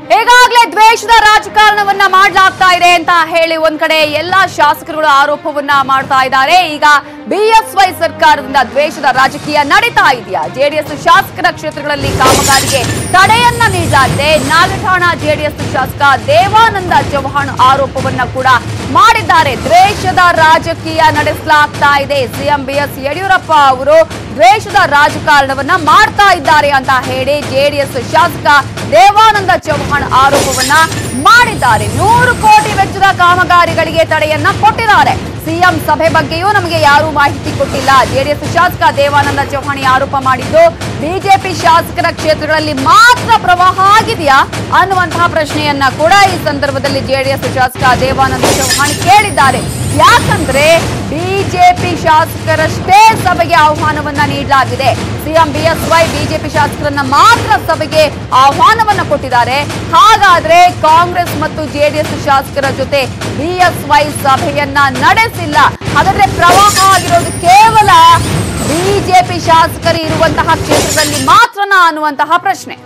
ಈಗಾಗಲೇ ದ್ವೇಷದ ರಾಜಕಾರಣವನ್ನ ಮಾಡಲಾಗ್ತಾ ಇದೆ ಅಂತ ಹೇಳಿ ಒಂದ್ ಕಡೆ ಎಲ್ಲಾ ಶಾಸಕರುಗಳು ಆರೋಪವನ್ನ ಮಾಡ್ತಾ ಇದ್ದಾರೆ ಈಗ ಬಿಎಸ್ವೈ ಸರ್ಕಾರದಿಂದ ದ್ವೇಷದ ರಾಜಕೀಯ ನಡೀತಾ ಇದೆಯಾ ಜೆಡಿಎಸ್ ಶಾಸಕರ ಕ್ಷೇತ್ರಗಳಲ್ಲಿ ಕಾಮಗಾರಿಗೆ ತಡೆಯನ್ನ ನೀಡಲಾಗಿದೆ ನಾಗಠಾಣ ಜೆಡಿಎಸ್ ಶಾಸಕ ದೇವಾನಂದ ಚೌಹಾಣ್ ಆರೋಪವನ್ನ ಕೂಡ ಮಾಡಿದ್ದಾರೆ ದ್ವೇಷದ ರಾಜಕೀಯ ನಡೆಸಲಾಗ್ತಾ ಇದೆ ಸಿಎಂ ಬಿಎಸ್ ಯಡಿಯೂರಪ್ಪ ಅವರು ದ್ವೇಷದ ರಾಜಕಾರಣವನ್ನ ಮಾಡ್ತಾ ಇದ್ದಾರೆ ಅಂತ ಹೇಳಿ ಜೆಡಿಎಸ್ ಶಾಸಕ ದೇವಾನಂದ ಚೌಹಾಣ್ ಆರೋಪವನ್ನ ಮಾಡಿದ್ದಾರೆ ನೂರು ಕೋಟಿ ವೆಚ್ಚದ ಕಾಮಗಾರಿಗಳಿಗೆ ತಡೆಯನ್ನ ಕೊಟ್ಟಿದ್ದಾರೆ ಸಿಎಂ ಸಭೆ ಬಗ್ಗೆಯೂ ನಮಗೆ ಯಾರೂ ಮಾಹಿತಿ ಕೊಟ್ಟಿಲ್ಲ ಜೆಡಿಎಸ್ ಶಾಸಕ ದೇವಾನಂದ ಚೌಹಾಣ್ ಈ ಆರೋಪ ಮಾಡಿದ್ದು ಬಿಜೆಪಿ ಶಾಸಕರ ಕ್ಷೇತ್ರಗಳಲ್ಲಿ ಮಾತ್ರ ಪ್ರವಾಹ ಆಗಿದೆಯಾ ಅನ್ನುವಂತಹ ಪ್ರಶ್ನೆಯನ್ನ ಕೂಡ ಈ ಸಂದರ್ಭದಲ್ಲಿ ಜೆಡಿಎಸ್ ಶಾಸಕ ದೇವಾನಂದ ಚೌಹಾಣ್ ಕೇಳಿದ್ದಾರೆ ಯಾಕಂದ್ರೆ ಬಿಜೆಪಿ ಶಾಸಕರಷ್ಟೇ ಸಭೆಗೆ ಆಹ್ವಾನವನ್ನ ನೀಡಲಾಗಿದೆ ಸಿಎಂ ಬಿಎಸ್ವೈ ಬಿಜೆಪಿ ಶಾಸಕರನ್ನ ಮಾತ್ರ ಸಭೆಗೆ ಆಹ್ವಾನವನ್ನ ಕೊಟ್ಟಿದ್ದಾರೆ ಹಾಗಾದ್ರೆ ಕಾಂಗ್ರೆಸ್ ಮತ್ತು ಜೆಡಿಎಸ್ ಶಾಸಕರ ಜೊತೆ ಬಿಎಸ್ವೈ ಸಭೆಯನ್ನ ನಡೆಸಿಲ್ಲ ಹಾಗಾದ್ರೆ ಪ್ರವಾಹ ಆಗಿರೋದು ಕೇವಲ ಬಿಜೆಪಿ ಶಾಸಕರು ಇರುವಂತಹ ಕ್ಷೇತ್ರದಲ್ಲಿ ಮಾತ್ರನಾ ಅನ್ನುವಂತಹ ಪ್ರಶ್ನೆ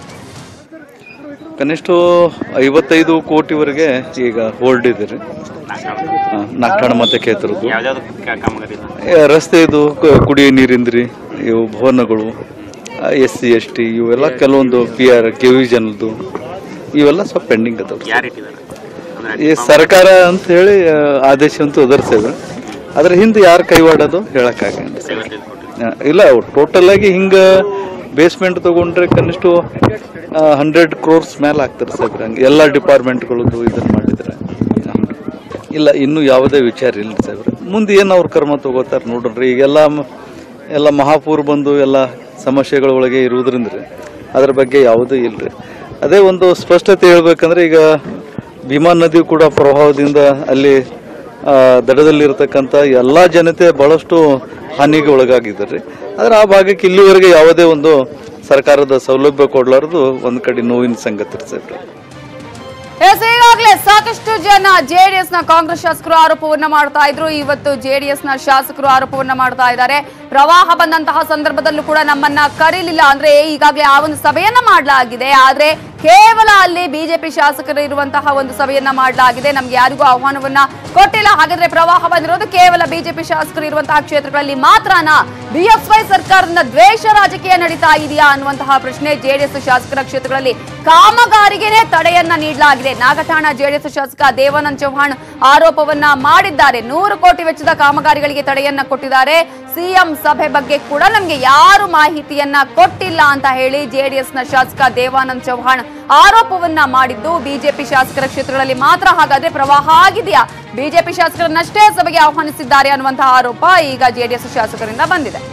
ಕನಿಷ್ಠ ಐವತ್ತೈದು ಕೋಟಿವರೆಗೆ ಈಗ ಹೋಲ್ಡ್ ಇದೆ ರೀ ನಾಲ್ಕಾಣ ಮತಕ್ಷೇತ್ರದ್ದು ಯಾವ್ದಾವ್ದು ಕಾಮಗಾರಿ ಇಲ್ಲ ಏ, ರಸ್ತೆದು ಕು- ಕುಡಿಯೋ ನೀರಿಂದ್ರಿ ಇವು ಭವನಗಳು ಎಸ್ ಸಿ ಎಸ್ ಟಿ ಇವೆಲ್ಲ ಕೆಲವೊಂದು ಪಿ ಆರ್ ಕೆ ವಿ ಜನದ್ದು ಇವೆಲ್ಲ ಸ್ವಲ್ಪ ಪೆಂಡಿಂಗ್ ಅದಾವ ಯಾರು ಇಟ್ಟಿದ್ದಾರೆ ಅಂದ್ರೆ ಈ ಸರ್ಕಾರ ಅಂತ ಹೇಳಿ ಆ, ಆದೇಶ ಅಂತೂ ಒದರ್ಸೇವೆ ಅದ್ರ ಹಿಂದೆ ಯಾರು ಕೈವಾಡೋದು ಹೇಳಕ್ಕಾಗಂಗಿಲ್ಲ ಐವತ್ತೈದು ಕೋಟಿ ಆ, ಇಲ್ಲ ಟೋಟಲ್ ಆಗಿ ಹಿಂಗ ಬೇಸ್ಮೆಂಟ್ ತಗೊಂಡ್ರೆ ಕನಿಷ್ಠ ಹಂಡ್ರೆಡ್ ಕ್ರೋರ್ಸ್ ಮೇಲೆ ಆಗ್ತಾರೆ ಸರ್ ಹಂಗೆ ಎಲ್ಲ ಡಿಪಾರ್ಟ್ಮೆಂಟ್ಗಳದ್ದು ಇದನ್ನ ಮಾಡಿದ್ರೆ ಇಲ್ಲ ಇನ್ನೂ ಯಾವುದೇ ವಿಚಾರ ಇಲ್ಲ ಸರ್ ಮುಂದೆ ಏನು ಅವ್ರ ಕರ್ಮ ತಗೋತಾರೆ ನೋಡ್ರಿ ಈಗೆಲ್ಲ ಮ- ಎಲ್ಲ ಮಹಾಪೂರ್ ಬಂದು ಎಲ್ಲ ಸಮಸ್ಯೆಗಳ ಒಳಗೆ ಇರುವುದ್ರಿಂದ ರೀ ಅದ್ರ ಬಗ್ಗೆ ಯಾವುದೂ ಇಲ್ರಿ ಅದೇ ಒಂದು ಸ್ಪಷ್ಟತೆ ಹೇಳ್ಬೇಕಂದ್ರೆ ಈಗ ಭೀಮಾ ನದಿ ಕೂಡ ಪ್ರವಾಹದಿಂದ ಅಲ್ಲಿ ಆ, ದಡದಲ್ಲಿರ್ತಕ್ಕಂಥ ಎಲ್ಲ ಜನತೆ ಬಹಳಷ್ಟು ಹಾನಿಗೆ ಒಳಗಾಗಿದ್ದಾರೆ ಆದರೆ ಆ ಭಾಗಕ್ಕೆ ಇಲ್ಲಿವರೆಗೆ ಯಾವುದೇ ಒಂದು ಸರ್ಕಾರದ ಸೌಲಭ್ಯ ಕೊಡ್ಲಾರ್ದು ಒಂದು ಕಡೆ ನೋವಿನ ಸಂಗತಿ ಇರ್ತದೆ ಎಸ್ ಈಗಾಗಲೇ ಸಾಕಷ್ಟು ಜನ ಜೆಡಿಎಸ್ ನ ಕಾಂಗ್ರೆಸ್ ಶಾಸಕರು ಆರೋಪವನ್ನ ಮಾಡ್ತಾ ಇದ್ರು ಇವತ್ತು ಜೆಡಿಎಸ್ ನ ಶಾಸಕರು ಆರೋಪವನ್ನ ಮಾಡ್ತಾ ಇದ್ದಾರೆ ಪ್ರವಾಹ ಬಂದಂತಹ ಸಂದರ್ಭದಲ್ಲೂ ಕೂಡ ನಮ್ಮನ್ನ ಕರೀಲಿಲ್ಲ ಅಂದ್ರೆ ಈಗಾಗಲೇ ಆ ಒಂದು ಸಭೆಯನ್ನ ಮಾಡಲಾಗಿದೆ ಆದ್ರೆ ಕೇವಲ ಅಲ್ಲಿ ಬಿಜೆಪಿ ಶಾಸಕರು ಇರುವಂತಹ ಒಂದು ಸಭೆಯನ್ನ ಮಾಡಲಾಗಿದೆ ನಮ್ಗೆ ಯಾರಿಗೂ ಆಹ್ವಾನವನ್ನ ಕೊಟ್ಟಿಲ್ಲ ಹಾಗಾದ್ರೆ ಪ್ರವಾಹ ಬಂದಿರೋದು ಕೇವಲ ಬಿಜೆಪಿ ಶಾಸಕರು ಇರುವಂತಹ ಕ್ಷೇತ್ರಗಳಲ್ಲಿ ಮಾತ್ರನಾ ಬಿಎಸ್ವೈ ಸರ್ಕಾರದಿಂದ ದ್ವೇಷ ರಾಜಕೀಯ ನಡೀತಾ ಇದೆಯಾ ಅನ್ನುವಂತಹ ಪ್ರಶ್ನೆ ಜೆಡಿಎಸ್ ಶಾಸಕರ ಕ್ಷೇತ್ರಗಳಲ್ಲಿ ಕಾಮಗಾರಿಗೆನೇ ತಡೆಯನ್ನ ನೀಡಲಾಗಿದೆ ನಾಗಠಾಣ ಜೆಡಿಎಸ್ ಶಾಸಕ ದೇವಾನಂದ್ ಚೌಹಾಣ್ ಆರೋಪವನ್ನ ಮಾಡಿದ್ದಾರೆ ನೂರು ಕೋಟಿ ವೆಚ್ಚದ ಕಾಮಗಾರಿಗಳಿಗೆ ತಡೆಯನ್ನ ಕೊಟ್ಟಿದ್ದಾರೆ ಸಿಎಂ ಸಭೆ ಬಗ್ಗೆ ಕೂಡ ನಮ್ಗೆ ಯಾರು ಮಾಹಿತಿಯನ್ನ ಕೊಟ್ಟಿಲ್ಲ ಅಂತ ಹೇಳಿ ಜೆಡಿಎಸ್ ನ ಶಾಸಕ ದೇವಾನಂದ್ ಚೌಹಾಣ್ ಆರೋಪವನ್ನ ಮಾಡಿದ್ದು ಬಿಜೆಪಿ ಶಾಸಕರ ಕ್ಷೇತ್ರಗಳಲ್ಲಿ ಮಾತ್ರ ಹಾಗಾದ್ರೆ ಪ್ರವಾಹ ಆಗಿದೆಯಾ ಬಿಜೆಪಿ ಶಾಸಕರನ್ನಷ್ಟೇ ಸಭೆಗೆ ಆಹ್ವಾನಿಸಿದ್ದಾರೆ ಅನ್ನುವಂತಹ ಆರೋಪ ಈಗ ಜೆಡಿಎಸ್ ಶಾಸಕರಿಂದ ಬಂದಿದೆ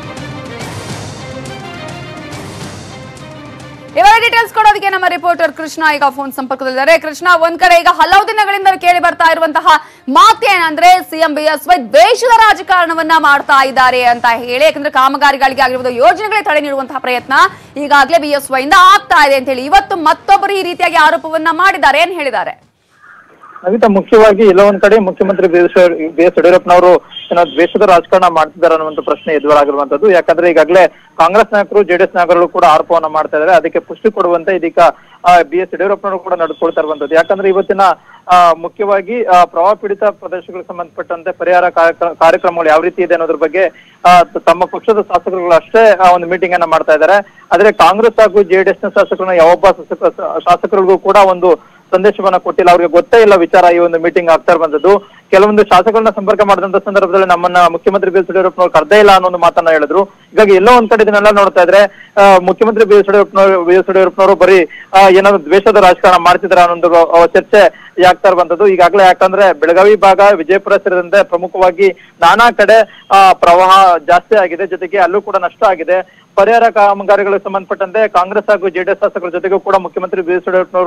ಇವರ ಡೀಟೇಲ್ಸ್ ಕೊಡೋದಕ್ಕೆ ನಮ್ಮ ರಿಪೋರ್ಟರ್ ಕೃಷ್ಣ ಈಗ ಫೋನ್ ಸಂಪರ್ಕದಲ್ಲಿದ್ದಾರೆ ಕೃಷ್ಣ ಒಂದ್ ಕಡೆ ಈಗ ಹಲವು ದಿನಗಳಿಂದ ಕೇಳಿ ಬರ್ತಾ ಇರುವಂತಹ ಮಾತೇನಂದ್ರೆ ಸಿಎಂ ಬಿಎಸ್ವೈ ದ್ವೇಷದ ರಾಜಕಾರಣವನ್ನ ಮಾಡ್ತಾ ಇದ್ದಾರೆ ಅಂತ ಹೇಳಿ ಯಾಕಂದ್ರೆ ಕಾಮಗಾರಿಗಳಿಗೆ ಆಗಿರ್ಬೋದು ಯೋಜನೆಗಳಿಗೆ ತಡೆ ನೀಡುವಂತಹ ಪ್ರಯತ್ನ ಈಗಾಗಲೇ ಬಿಎಸ್ವೈ ಇಂದ ಆಗ್ತಾ ಇದೆ ಅಂತ ಹೇಳಿ ಇವತ್ತು ಮತ್ತೊಬ್ಬರು ಈ ರೀತಿಯಾಗಿ ಆರೋಪವನ್ನ ಮಾಡಿದ್ದಾರೆ ಏನ್ ಹೇಳಿದ್ದಾರೆ ನವಿತಾ ಮುಖ್ಯವಾಗಿ ಎಲ್ಲ ಒಂದ್ ಕಡೆ ಮುಖ್ಯಮಂತ್ರಿ ಬಿ ಎಸ್ ಬಿ ಎಸ್ ಯಡಿಯೂರಪ್ಪನವರು ಏನೋ ದ್ವೇಷದ ರಾಜಕಾರಣ ಮಾಡ್ತಿದ್ದಾರೆ ಅನ್ನುವಂತ ಪ್ರಶ್ನೆ ಎದುರಾಗಿರುವಂತದ್ದು ಯಾಕಂದ್ರೆ ಈಗಾಗಲೇ ಕಾಂಗ್ರೆಸ್ ನಾಯಕರು ಜೆಡಿಎಸ್ ನಾಯಕರು ಕೂಡ ಆರೋಪವನ್ನ ಮಾಡ್ತಾ ಇದ್ದಾರೆ ಅದಕ್ಕೆ ಪುಷ್ಟಿ ಕೊಡುವಂತೆ ಇದೀಗ ಬಿ ಎಸ್ ಯಡಿಯೂರಪ್ಪನವರು ಕೂಡ ನಡೆದುಕೊಳ್ತಾ ಇರುವಂತದ್ದು ಯಾಕಂದ್ರೆ ಇವತ್ತಿನ ಆ, ಮುಖ್ಯವಾಗಿ ಆ, ಪ್ರವಾಹ ಪೀಡಿತ ಪ್ರದೇಶಗಳಿಗೆ ಸಂಬಂಧಪಟ್ಟಂತೆ ಪರಿಹಾರ ಕಾರ್ಯಕ್ರ- ಕಾರ್ಯಕ್ರಮಗಳು ಯಾವ ರೀತಿ ಇದೆ ಅನ್ನೋದ್ರ ಬಗ್ಗೆ ಆ, ತ- ತಮ್ಮ ಪಕ್ಷದ ಶಾಸಕರುಗಳು ಅಷ್ಟೇ ಆ ಒಂದು ಮೀಟಿಂಗ್ ಅನ್ನ ಮಾಡ್ತಾ ಇದ್ದಾರೆ ಆದ್ರೆ ಕಾಂಗ್ರೆಸ್ ಹಾಗೂ ಜೆಡಿಎಸ್ ನ ಶಾಸಕರನ್ನ ಯಾವೊಬ್ಬ ಶಾಸಕ ಶಾಸಕರಿಗೂ ಕೂಡ ಒಂದು ಸಂದೇಶವನ್ನ ಕೊಟ್ಟಿಲ್ಲ ಅವ್ರಿಗೆ ಗೊತ್ತೇ ಇಲ್ಲ ವಿಚಾರ ಈ ಒಂದು ಮೀಟಿಂಗ್ ಆಗ್ತಾ ಇರುವಂತದ್ದು ಕೆಲವೊಂದು ಶಾಸಕರನ್ನ ಸಂಪರ್ಕ ಮಾಡಿದಂತ ಸಂದರ್ಭದಲ್ಲಿ ನಮ್ಮನ್ನ ಮುಖ್ಯಮಂತ್ರಿ ಬಿ ಎಸ್ ಯಡಿಯೂರಪ್ಪನವರು ಕರ್ದೇ ಇಲ್ಲ ಅನ್ನೋ ಒಂದು ಮಾತನ್ನ ಹೇಳಿದ್ರು ಹೀಗಾಗಿ ಎಲ್ಲೋ ಒಂದ್ ಕಡೆ ಇದನ್ನೆಲ್ಲ ನೋಡ್ತಾ ಇದ್ರೆ ಆ, ಮುಖ್ಯಮಂತ್ರಿ ಬಿ ಎಸ್ ಯಡಿಯೂರಪ್ಪನವರು ಬಿ ಎಸ್ ಯಡಿಯೂರಪ್ಪನವರು ಬರೀ ಆ, ಏನಾದ್ರು ದ್ವೇಷದ ರಾಜಕಾರಣ ಮಾಡ್ತಿದಾರ ಅನ್ನೊಂದು ಆ, ಚರ್ಚೆ ಆಗ್ತಾ ಇರುವಂತದ್ದು ಈಗಾಗಲೇ ಯಾಕಂದ್ರೆ ಬೆಳಗಾವಿ ಭಾಗ ವಿಜಯಪುರ ಸೇರಿದಂತೆ ಪ್ರಮುಖವಾಗಿ ನಾನಾ ಕಡೆ ಆ, ಪ್ರವಾಹ ಜಾಸ್ತಿ ಆಗಿದೆ ಜೊತೆಗೆ ಅಲ್ಲೂ ಕೂಡ ನಷ್ಟ ಆಗಿದೆ ಪರಿಹಾರ ಕಾಮಗಾರಿಗಳಿಗೆ ಸಂಬಂಧಪಟ್ಟಂತೆ ಕಾಂಗ್ರೆಸ್ ಹಾಗೂ ಜೆಡಿಎಸ್ ಶಾಸಕರ ಜೊತೆಗೂ ಕೂಡ ಮುಖ್ಯಮಂತ್ರಿ ಬಿ ಎಸ್ ಯಡಿಯೂರಪ್ಪನವರು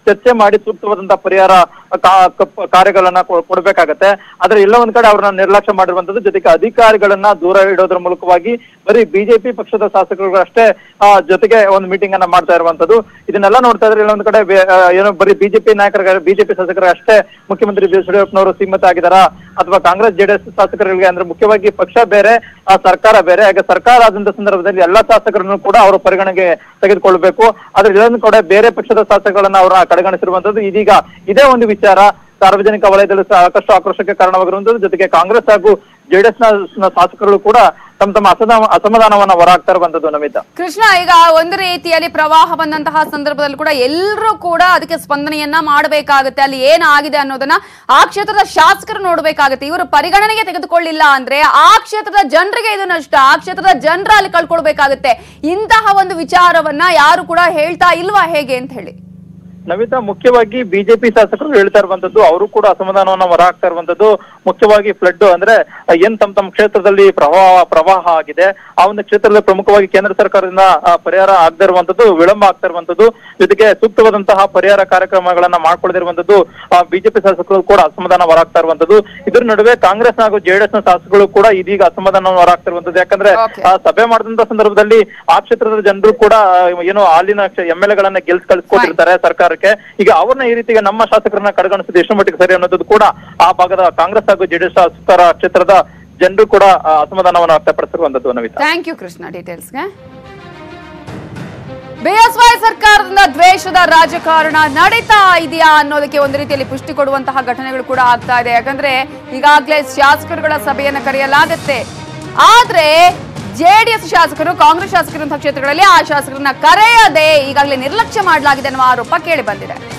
ಚರ್ಚೆ ಮಾಡಿ ಸೂಕ್ತವಾದಂತಹ ಪರಿಹಾರ ಕಾ- ಕ- ಕಾರ್ಯಗಳನ್ನ ಕೊ- ಕೊಡ್ಬೇಕಾಗತ್ತೆ ಆದ್ರೆ ಎಲ್ಲ ಒಂದ್ ಕಡೆ ಅವ್ರನ್ನ ನಿರ್ಲಕ್ಷ್ಯ ಮಾಡಿರುವಂತದ್ದು ಜೊತೆಗೆ ಅಧಿಕಾರಿಗಳನ್ನ ದೂರ ಇಡೋದ್ರ ಮೂಲಕವಾಗಿ ಬರೀ ಬಿಜೆಪಿ ಪಕ್ಷದ ಶಾಸಕರು ಅಷ್ಟೇ ಆ, ಜೊತೆಗೆ ಒಂದು ಮೀಟಿಂಗ್ ಅನ್ನ ಮಾಡ್ತಾ ಇರುವಂತದ್ದು ಇದನ್ನೆಲ್ಲ ನೋಡ್ತಾ ಇದ್ರೆ ಇಲ್ಲೊಂದ್ ಕಡೆ ಬೇ- ಆ, ಏನೋ ಬರೀ ಬಿಜೆಪಿ ನಾಯಕರ ಬಿಜೆಪಿ ಶಾಸಕರು ಅಷ್ಟೇ ಮುಖ್ಯಮಂತ್ರಿ ಬಿ ಎಸ್ ಯಡಿಯೂರಪ್ಪನವರು ಸೀಮಿತ ಆಗಿದಾರಾ ಅಥವಾ ಕಾಂಗ್ರೆಸ್ ಜೆಡಿಎಸ್ ಶಾಸಕರಿಗೆ ಅಂದ್ರೆ ಮುಖ್ಯವಾಗಿ ಪಕ್ಷ ಬೇರೆ ಆ ಸರ್ಕಾರ ಬೇರೆ ಹಾಗೆ ಸರ್ಕಾರ ಆದಂತ ಸಂದರ್ಭದಲ್ಲಿ ಎಲ್ಲಾ ಶಾಸಕರನ್ನು ಕೂಡ ಅವರು ಪರಿಗಣನೆಗೆ ತೆಗೆದುಕೊಳ್ಬೇಕು ಆದ್ರೆ ಇದೊಂದು ಕಡೆ ಬೇರೆ ಪಕ್ಷದ ಶಾಸಕಗಳನ್ನ ಅವರ ಕಡೆಗಣಿಸಿರುವಂತದ್ದು ಇದೀಗ ಇದೇ ಒಂದು ವಿಚಾರ ಸಾರ್ವಜನಿಕ ವಲಯದಲ್ಲಿ ಸಾಕಷ್ಟು ಆಕ್ರೋಶಕ್ಕೆ ಕಾರಣವಾಗಿರುವಂತದ್ದು ಜೊತೆಗೆ ಕಾಂಗ್ರೆಸ್ ಹಾಗೂ ಜೆಡಿಎಸ್ ನ ಶಾಸಕರು ಕೂಡ ತಮ್ಮ ತಮ್ಮ ಅಸಮಾಧಾನ ಅಸಮಾಧಾನವನ್ನ ಹೊರಹಾಕ್ತಾ ಇರುವಂತದ್ದು ನಮಿತಾ ಕೃಷ್ಣ ಈಗ ಒಂದು ರೀತಿಯಲ್ಲಿ ಪ್ರವಾಹ ಬಂದಂತಹ ಸಂದರ್ಭದಲ್ಲಿ ಕೂಡ ಎಲ್ಲರೂ ಕೂಡ ಅದಕ್ಕೆ ಸ್ಪಂದನೆಯನ್ನ ಮಾಡಬೇಕಾಗುತ್ತೆ ಅಲ್ಲಿ ಏನಾಗಿದೆ ಅನ್ನೋದನ್ನ ಆ ಕ್ಷೇತ್ರದ ಶಾಸಕರು ನೋಡ್ಬೇಕಾಗುತ್ತೆ ಇವರು ಪರಿಗಣನೆಗೆ ತೆಗೆದುಕೊಳ್ಳಿಲ್ಲ ಅಂದ್ರೆ ಆ ಕ್ಷೇತ್ರದ ಜನರಿಗೆ ಇದು ನಷ್ಟ ಆ ಕ್ಷೇತ್ರದ ಜನರ ಅಲ್ಲಿ ಕಳ್ಕೊಳ್ಬೇಕಾಗುತ್ತೆ ಇಂತಹ ಒಂದು ವಿಚಾರವನ್ನ ಯಾರು ಕೂಡ ಹೇಳ್ತಾ ಇಲ್ವಾ ಹೇಗೆ ಅಂತ ಹೇಳಿ ನಮಿತಾ ಮುಖ್ಯವಾಗಿ ಬಿಜೆಪಿ ಶಾಸಕರು ಹೇಳ್ತಾ ಇರುವಂತದ್ದು ಅವರು ಕೂಡ ಅಸಮಾಧಾನವನ್ನ ಹೊರಹಾಕ್ತಾ ಇರುವಂತದ್ದು ಮುಖ್ಯವಾಗಿ ಫ್ಲಡ್ ಅಂದ್ರೆ ಏನ್ ತಮ್ಮ ತಮ್ಮ ಕ್ಷೇತ್ರದಲ್ಲಿ ಪ್ರವಾಹ ಪ್ರವಾಹ ಆಗಿದೆ ಆ ಒಂದು ಕ್ಷೇತ್ರದಲ್ಲಿ ಪ್ರಮುಖವಾಗಿ ಕೇಂದ್ರ ಸರ್ಕಾರದಿಂದ ಆ, ಪರಿಹಾರ ಆಗದೆ ಇರುವಂತದ್ದು ವಿಳಂಬ ಆಗ್ತಾ ಇರುವಂತದ್ದು ಜೊತೆಗೆ ಸೂಕ್ತವಾದಂತಹ ಪರಿಹಾರ ಕಾರ್ಯಕ್ರಮಗಳನ್ನ ಮಾಡ್ಕೊಳ್ದಿರುವಂತದ್ದು ಬಿಜೆಪಿ ಶಾಸಕರು ಕೂಡ ಅಸಮಾಧಾನ ಹೊರಹಾಕ್ತಾ ಇರುವಂತದ್ದು ಇದ್ರ ನಡುವೆ ಕಾಂಗ್ರೆಸ್ ಹಾಗೂ ಜೆಡಿಎಸ್ ನ ಶಾಸಕರು ಕೂಡ ಇದೀಗ ಅಸಮಾಧಾನ ಹೊರಹಾಕ್ತಾ ಇರುವಂತದ್ದು ಯಾಕಂದ್ರೆ Okay. ಆ, ಸಭೆ ಮಾಡಿದಂತ ಸಂದರ್ಭದಲ್ಲಿ ಆ ಕ್ಷೇತ್ರದ ಜನರು ಕೂಡ ಆ, ಏನು ಅಲ್ಲಿನ ಎಂ ಎಲ್ ಎಗಳನ್ನ ಗೆಲ್ಸ್ ಕಳಿಸ್ಕೊಟ್ಟಿರ್ತಾರೆ ಸರ್ಕಾರಕ್ಕೆ ಈಗ ಅವ್ರನ್ನ ಈ ರೀತಿಗೆ ನಮ್ಮ ಶಾಸಕರನ್ನ ಕಡೆಗಣಿಸಿದ ಎಷ್ಟು ಮಟ್ಟಿಗೆ ಸರಿ ಅನ್ನೋದು ಕೂಡ ಆ ಭಾಗದ ಕಾಂಗ್ರೆಸ್ ಹಾಗೂ ಜೆಡಿಎಸ್ ಶಾಸಕರ ಕ್ಷೇತ್ರದ ಜನರು ಕೂಡ ಆ, ಅಸಮಾಧಾನವನ್ನು ವ್ಯಕ್ತಪಡಿಸಿರುವಂತದ್ದು ನವಿತಾ ಥ್ಯಾಂಕ್ ಯು ಕೃಷ್ಣ ಡೀಟೇಲ್ಸ್ಗೆ ಬಿಎಸ್ವೈ ಸರ್ಕಾರದಿಂದ ದ್ವೇಷದ ರಾಜಕಾರಣ ನಡೀತಾ ಇದೆಯಾ ಅನ್ನೋದಕ್ಕೆ ಒಂದು ರೀತಿಯಲ್ಲಿ ಪುಷ್ಟಿ ಕೊಡುವಂತಹ ಘಟನೆಗಳು ಕೂಡ ಆಗ್ತಾ ಇದೆ ಯಾಕಂದ್ರೆ ಈಗಾಗಲೇ ಶಾಸಕರುಗಳ ಸಭೆಯನ್ನ ಕರೆಯಲಾಗುತ್ತೆ ಆದ್ರೆ ಜೆಡಿಎಸ್ ಶಾಸಕರು ಕಾಂಗ್ರೆಸ್ ಶಾಸಕರಂತಹ ಕ್ಷೇತ್ರಗಳಲ್ಲಿ ಆ ಶಾಸಕರನ್ನ ಕರೆಯದೆ ಈಗಾಗಲೇ ನಿರ್ಲಕ್ಷ್ಯ ಮಾಡಲಾಗಿದೆ ಅನ್ನುವ ಆರೋಪ ಕೇಳಿ ಬಂದಿದೆ